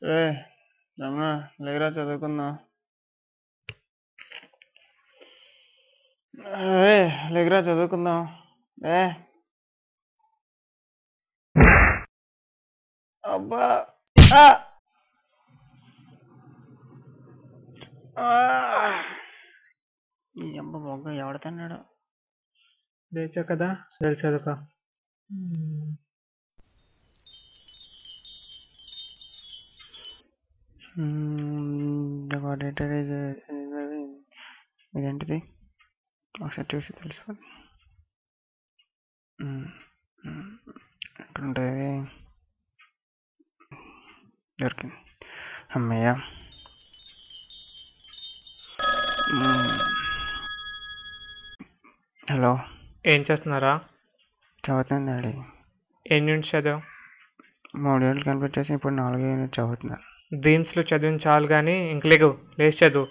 ఏ రమణ లేరా చదువుకుందాం ఏ లేకరా చదువుకుందాం ఏ అబ్బా ఆ! ఆ! ఈ అబ్బ బొగ్గ ఎవడ తిన్నాడు లేచా కదా వెళ్ళి చదువుకో ద కోఆర్డినేటర్ ఇస్ ఇదేంటిది ఒకసారి చూసి తెలుసుకోండి ఎక్కడ ఉంటుంది దొరికింది అమ్మయ్య హలో ఏం చేస్తున్నారా చదువుతున్నాను డాడీ ఎన్ని యూనిట్స్ చదివావు మూడు యూనిట్లు కంప్లీట్ చేసి ఇప్పుడు నాలుగో యూనిట్ చదువుతున్నాను డ్రీమ్స్లో చదివిన చాలు కానీ ఇంక లేకు లేచి చదువు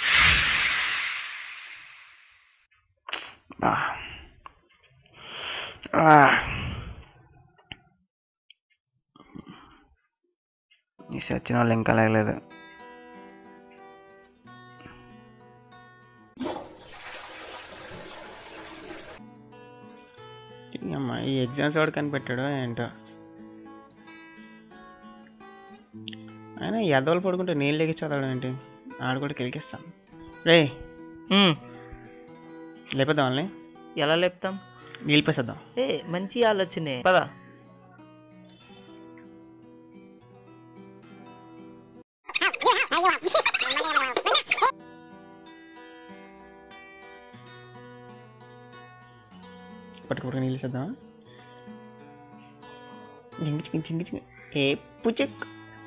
ఆ. ఆ. ఈ సచిన వాళ్ళు ఇంకా లేగలేదు ఈ అమ్మ ఈ ఎగ్జామ్స్ వాడు కనిపెట్టాడు ఏంటో అయినా ఎదవలు పడుకుంటే నీళ్ళు లెగి చదవడం ఏంటి ఆడు కూడా కిలికిస్తాను రే లేపేద్దాం వాళ్ళని ఎలా లేపుతాం నిలిపేసేద్దాం ఏ మంచి ఆలోచనే పద పట్టుకు పట్టుకు నిలిచేద్దాం జింగి జింగి జింగి జింగి ఏ పుచక్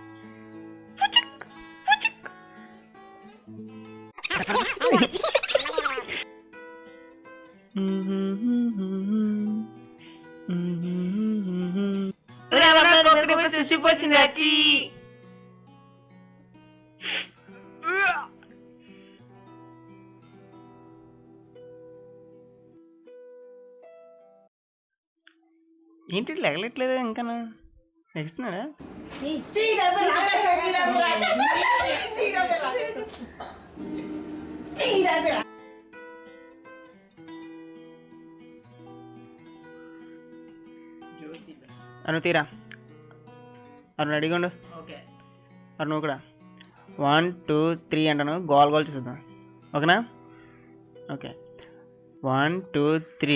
ఏంటి లెగలట్లేదు ఇంకా లెగుస్తున్నాడా అను తీరా అను రెడీగా ఉండు అను నువ్వు కూడా వన్ టూ త్రీ అంటాను గోల్ గోల్ చూద్దాం ఓకేనా ఓకే వన్ టూ త్రీ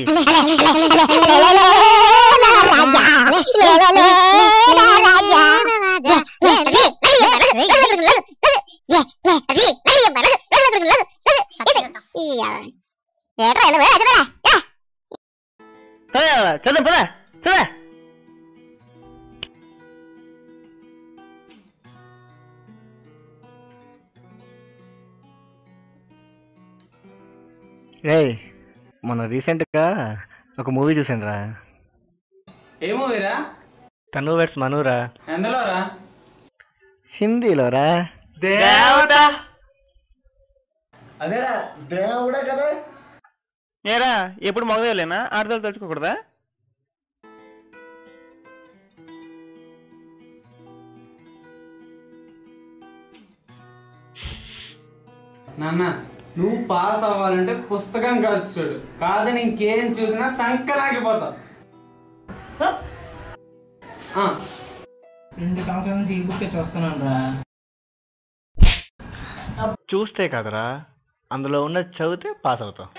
చదువు పదా చదువు రే మొన్న రీసెంట్గా ఒక మూవీ చూసాను రా ఏ మూవీరా తను వెట్స్ మనూరా ఎందులోరా హిందీలో రా అదేరా దేవుడే కదా ఏరా ఎప్పుడు మగదేలేనా ఆడదాలు తలుచుకోకూడదా నాన్న నువ్వు పాస్ అవ్వాలంటే పుస్తకం కాదు చూడు కాదని ఇంకేం చూసినా సంకలాగిపోతావు ఆ, రెండు సంవత్సరాల నుంచి ఈ బుక్కే చూస్తున్నాను రా చూస్తే కదరా అందులో ఉన్న చదివితే పాస్ అవుతావు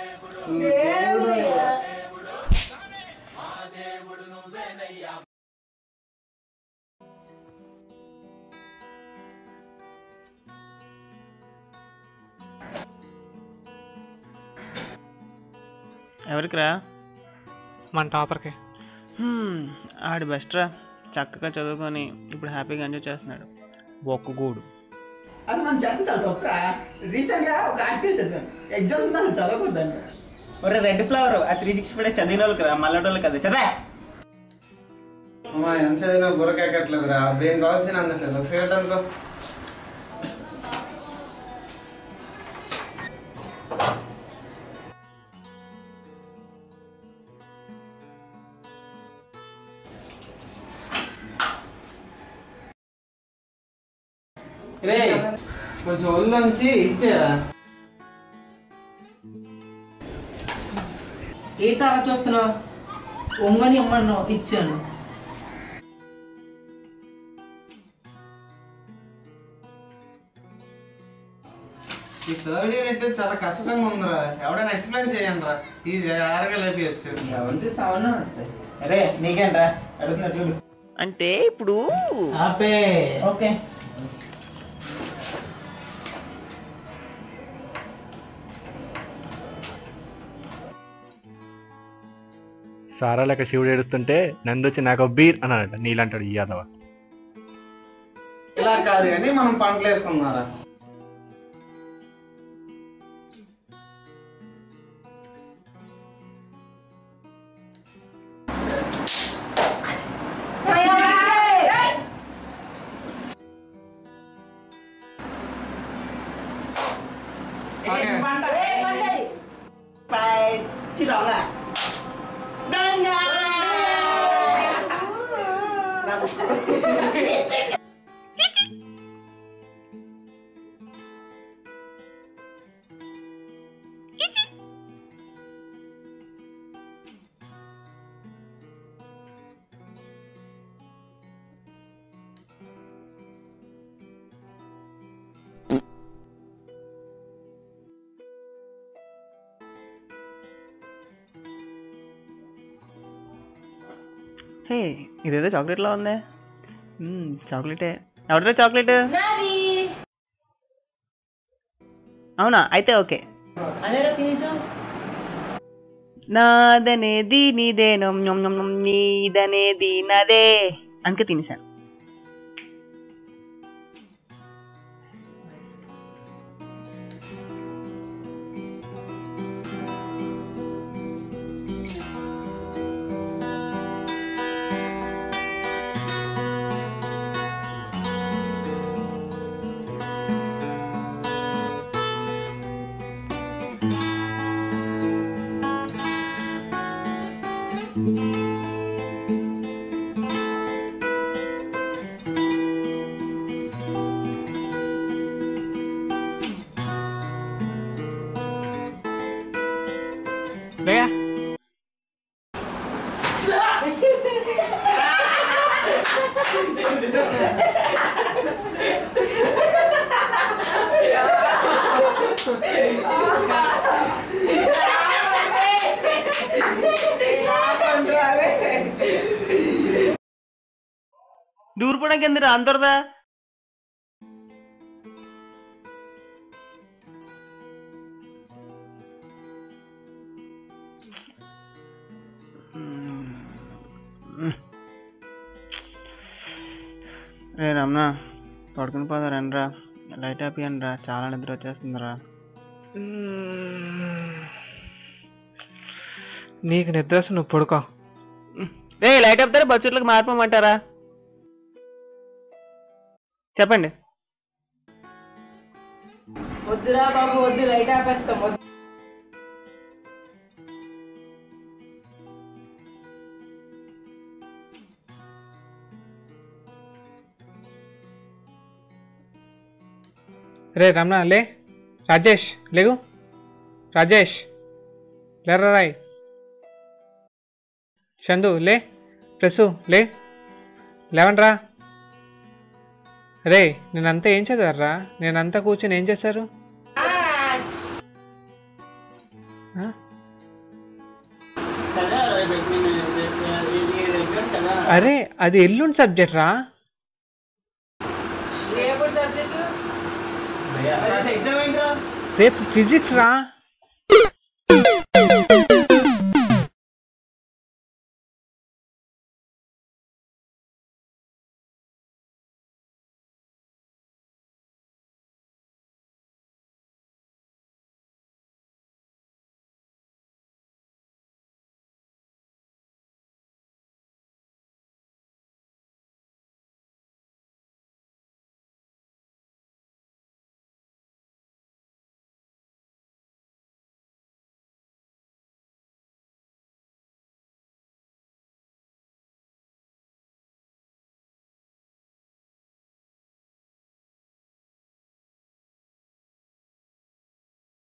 ఎవరికిరా మన టాపర్కి హ్మ్, ఆడి బెస్ట్ రా చక్కగా చదువుకొని ఇప్పుడు హ్యాపీగా ఎంజాయ్ చేస్తున్నాడు బొక్కగూడు అది మనం చేసిన చాలా తప్పురా రీసెంట్ గా ఒక ఆర్టికల్ చదివాను ఎగ్జామ్ ఉందని చదవకూడదంట ఒరే రెడ్ ఫ్లవర్ ఆ త్రీ సిక్స్టీ ఫైవ్ డేస్ చదివిన వాళ్ళు కదా మల్లటోళ్ళు కదా చదివా అమ్మా ఎంత చదివినా బుర్రకెక్కట్లేదురా బ్రెయిన్ కావాల్సిన అందట్లేదు ఒక సిగరెట్ అనుకో రే కొంచెం ఒళ్ళొంచి ఇచ్చారా ఏంటి అలా చూస్తున్నావు ఒంగని ఇమ్మన్నావు ఇచ్చాను ఈ థర్డ్ యూనిట్ చాలా కష్టంగా ఉందిరా ఎవడైనా ఎక్స్ప్లెయిన్ చేయండి రా ఇది ఆరగా లేపియచ్చు ఎవరి సౌండ్ అరే నీకేంట్రా అడుగుతున్నా చూడు అంటే ఇప్పుడు ఆపే ఓకే సారా లేక శివుడు ఎడుతుంటే నందొచ్చి నాకు బీర్ అన్నాడట నీళ్ళంటాడు ఈ యాదవ ఇలా కాదు కానీ మనం పంటలు వేసుకున్నారా పచ్చి దొంగ దొంగ హే ఇదేదో చాక్లెట్లా ఉంది మ్మ్, చాక్లెటే ఎవరిదో చాక్లెట్ అవునా అయితే ఓకే అదేరా తినేసాం నాదనేది నీదేనం ఞం ఞం ఞం, నీదనేది నాదే అందుకే తినేసాను లేగా దూరిపోవడానికి ఎందుకు అందరదా రే రమణ పడుకుని పోదా రండిరా లైట్ ఆపియండి రా చాలా నిద్ర వచ్చేస్తుందిరా నీకు నిద్ర వస్తే నువ్వు పడుకో రే లైట్ ఆపుతారా బస్సులకు మార్పమంటారా చెప్పండి వద్దురా బాబు వద్దు లైట్ ఆపేస్తాం వద్దు రే రమణ లే రాజేష్ లేగు రాజేష్ లేరా రాయ్ చందు లే ప్రసు లే లేవండ్రా రే నేనంతా ఏం చదివారా నేనంతా కూర్చొని ఏం చేశారు ఆ? అరే అది ఎల్లుండి సబ్జెక్ట్ రా రేపటి సబ్జెక్టు ఎగ్జామ్ ఏంట్రా రేపు ఫిజిక్స్ రా